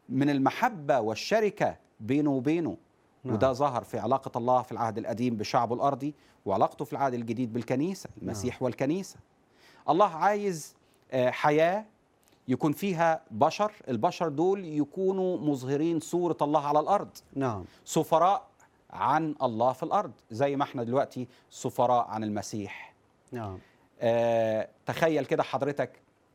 من المحبة والشركة بينه وبينه نعم. وده ظهر في علاقة الله في العهد القديم بشعبه الأرضي وعلاقته في العهد الجديد بالكنيسة المسيح والكنيسة الله عايز آه، حياة يكون فيها بشر البشر دول يكونوا مظهرين صورة الله على الأرض نعم سفراء عن الله في الأرض زي ما احنا دلوقتي سفراء عن المسيح نعم آه، تخيل كده حضرتك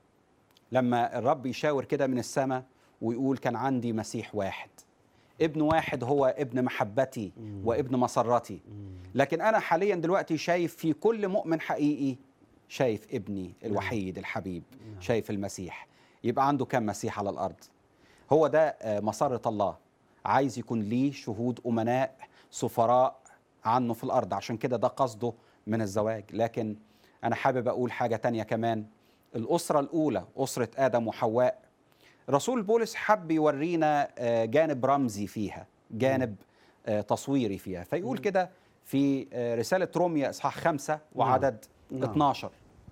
لما الرب يشاور كده من السماء ويقول كان عندي مسيح واحد ابن واحد هو ابن محبتي وابن مسرتي لكن انا حاليا دلوقتي شايف في كل مؤمن حقيقي شايف ابني الوحيد الحبيب شايف المسيح يبقى عنده كم مسيح على الارض هو ده آه، مسرة الله عايز يكون ليه شهود امناء سفراء عنه في الارض عشان كده ده قصده من الزواج لكن انا حابب اقول حاجه تانية كمان الاسره الاولى اسره ادم وحواء رسول بولس حب يورينا آه، جانب رمزي فيها جانب آه، تصويري فيها فيقول كده في آه، رساله روميا اصحاح خمسة وعدد نعم. 12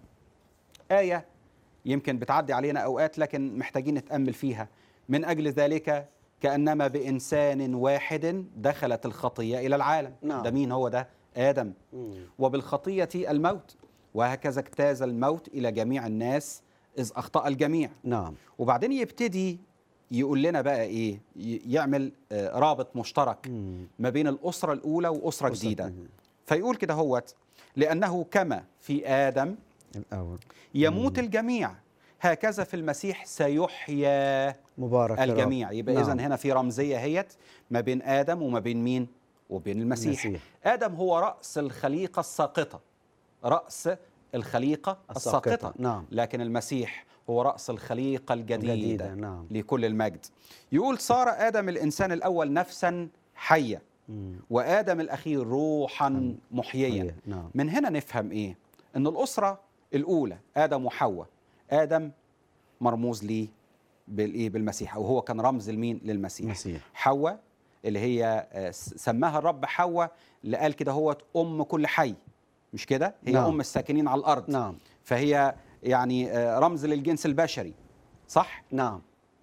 آية يمكن بتعدي علينا أوقات لكن محتاجين نتأمل فيها من أجل ذلك كأنما بإنسان واحد دخلت الخطية إلى العالم نعم. ده مين هو ده؟ آدم مم. وبالخطية الموت وهكذا اجتاز الموت إلى جميع الناس إذ أخطأ الجميع نعم وبعدين يبتدي يقول لنا بقى إيه ي- يعمل آه، رابط مشترك مم. ما بين الأسرة الأولى وأسرة أسرة جديدة جديدة. فيقول كده هوت لأنه كما في آدم الأول يموت الجميع هكذا في المسيح سيحيا مبارك يا رب. الجميع يبقى نعم. إذن هنا في رمزية هيت ما بين آدم وما بين مين وبين المسيح, المسيح. آدم هو رأس الخليقة الساقطة رأس الخليقة الساقطة، الساقطة نعم. لكن المسيح هو رأس الخليقة الجديدة, الجديدة، نعم. لكل المجد يقول صار آدم الإنسان الأول نفسا حية مم. وآدم الأخير روحا محييا محيا، نعم. من هنا نفهم إيه إن الأسرة الأولى آدم وحواء آدم مرموز ليه بالإيه بالمسيح أو هو كان رمز لمين للمسيح المسيح. حواء اللي هي آه، س- سماها الرب حواء اللي قال كده هو أم كل حي مش كده هي نعم. أم الساكنين على الأرض نعم فهي يعني آه، رمز للجنس البشري صح نعم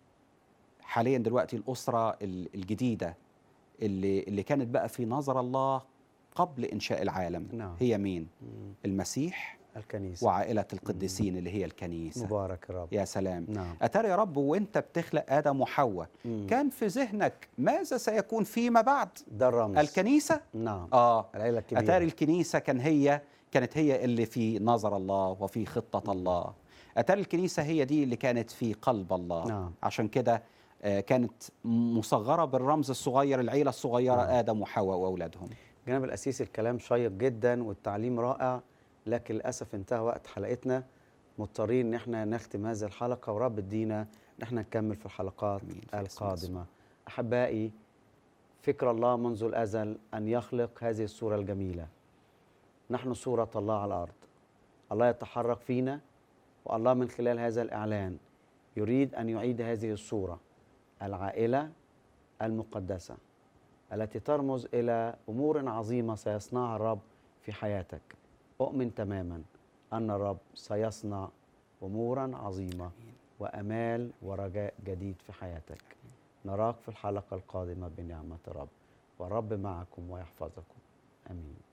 حاليا دلوقتي الأسرة ال- الجديدة اللي اللي كانت بقى في نظر الله قبل إنشاء العالم نعم. هي مين؟ المسيح الكنيسة وعائلة القديسين اللي هي الكنيسة مبارك يا رب يا سلام نعم. أتاري يا رب وأنت بتخلق آدم وحواء مم. كان في ذهنك ماذا سيكون فيما بعد؟ ده الرمز الكنيسة؟ نعم آه العيلة الكبيرة أتاري الكنيسة كان هي كانت هي اللي في نظر الله وفي خطة الله أتاري الكنيسة هي دي اللي كانت في قلب الله نعم. عشان كده آه، كانت مصغرة بالرمز الصغير العيلة الصغيرة نعم. آدم وحواء وأولادهم جناب الأسيس الكلام شيق جدا والتعليم رائع لكن للأسف انتهى وقت حلقتنا مضطرين ان احنا نختم هذه الحلقة ورب ادينا ان احنا نكمل في الحلقات آمين. في اسم القادمة أحبائي فكر الله منذ الأزل أن يخلق هذه الصورة الجميلة نحن صورة الله على الأرض الله يتحرك فينا والله من خلال هذا الإعلان يريد أن يعيد هذه الصورة العائلة المقدسة التي ترمز إلى أمور عظيمة سيصنعها الرب في حياتك أؤمن تماما أن الرب سيصنع أمورا عظيمة وأمال ورجاء جديد في حياتك نراك في الحلقة القادمة بنعمة الرب والرب معكم ويحفظكم آمين